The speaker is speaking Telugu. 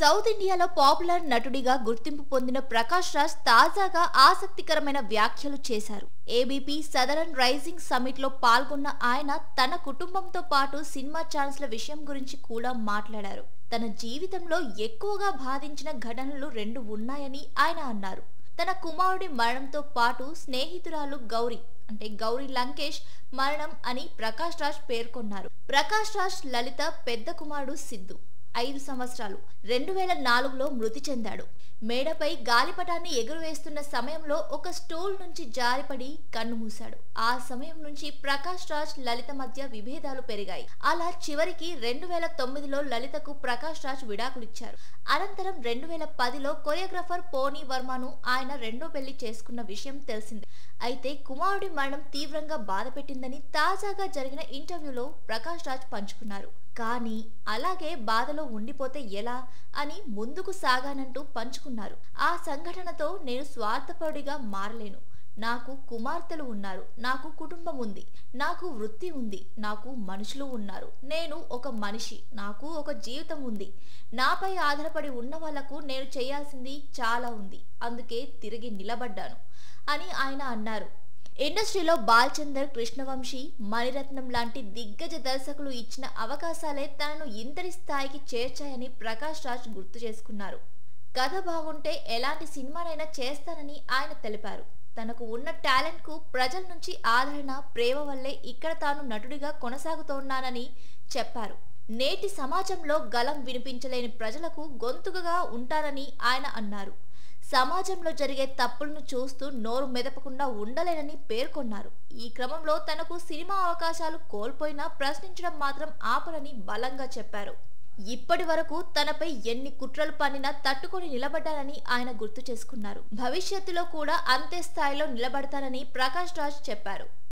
సౌత్ ఇండియాలో పాపులర్ నటుడిగా గుర్తింపు పొందిన ప్రకాష్ రాజ్ తాజాగా ఆసక్తికరమైన వ్యాఖ్యలు చేశారు ఏబీపీ సదరన్ రైజింగ్ సమిట్ లో పాల్గొన్న ఆయన తన కుటుంబంతో పాటు సినిమా ఛాన్స్ల విషయం గురించి కూడా మాట్లాడారు తన జీవితంలో ఎక్కువగా బాధించిన ఘటనలు రెండు ఉన్నాయని ఆయన అన్నారు తన కుమారుడి మరణంతో పాటు స్నేహితురాలు గౌరీ అంటే గౌరీ లంకేష్ మరణం అని ప్రకాష్ రాజ్ పేర్కొన్నారు ప్రకాష్ రాజ్ లలిత పెద్ద కుమారుడు సిద్ధు ఐదు సంవత్సరాలు రెండు వేల నాలుగులో మృతి చెందాడు మేడపై గాలిపటాన్ని ఎగురవేస్తున్న సమయంలో ఒక స్టూల్ నుంచి జారిపడి కన్నుమూశాడు ఆ సమయం నుంచి ప్రకాష్ రాజ్ లలిత మధ్య విభేదాలు పెరిగాయి అలా చివరికి రెండు వేల తొమ్మిదిలో లలితకు ప్రకాష్ రాజ్ విడాకులిచ్చారు అనంతరం రెండు వేల పదిలో కొరియోగ్రాఫర్ పోనీ వర్మను ఆయన రెండో పెళ్లి చేసుకున్న విషయం తెలిసిందే అయితే కుమారుడి మరణం తీవ్రంగా బాధపెట్టిందని తాజాగా జరిగిన ఇంటర్వ్యూలో ప్రకాష్ రాజ్ పంచుకున్నారు కానీ అలాగే బాధలో ఉండిపోతే ఎలా అని ముందుకు సాగానంటూ పంచుకున్నారు ఆ సంఘటనతో నేను స్వార్థపరుడిగా మారలేను నాకు కుమార్తెలు ఉన్నారు నాకు కుటుంబం ఉంది నాకు వృత్తి ఉంది నాకు మనుషులు ఉన్నారు నేను ఒక మనిషి నాకు ఒక జీవితం ఉంది నాపై ఆధారపడి ఉన్న వాళ్లకు నేను చేయాల్సింది చాలా ఉంది అందుకే తిరిగి నిలబడ్డాను అని ఆయన అన్నారు ఇండస్ట్రీలో బాల్చందర్ కృష్ణవంశీ మణిరత్నం లాంటి దిగ్గజ దర్శకులు ఇచ్చిన అవకాశాలే తనను ఇంతటి స్థాయికి చేర్చాయని ప్రకాష్ రాజ్ గుర్తు చేసుకున్నారు కథ బాగుంటే ఎలాంటి సినిమానైనా చేస్తానని ఆయన తెలిపారు తనకు ఉన్న టాలెంట్ కు ప్రజల నుంచి ఆదరణ ప్రేమ వల్లే ఇక్కడ తాను నటుడిగా కొనసాగుతోన్నానని చెప్పారు నేటి సమాజంలో గలం వినిపించలేని ప్రజలకు గొంతుకగా ఉంటానని ఆయన అన్నారు సమాజంలో జరిగే తప్పులను చూస్తూ నోరు మెదపకుండా ఉండలేనని పేర్కొన్నారు ఈ క్రమంలో తనకు సినిమా అవకాశాలు కోల్పోయినా ప్రశ్నించడం మాత్రం ఆపరని బలంగా చెప్పారు ఇప్పటి వరకు తనపై ఎన్ని కుట్రలు పన్నినా తట్టుకొని నిలబడ్డానని ఆయన గుర్తు చేసుకున్నారు భవిష్యత్తులో కూడా అంతే స్థాయిలో నిలబడతానని ప్రకాష్ రాజ్ చెప్పారు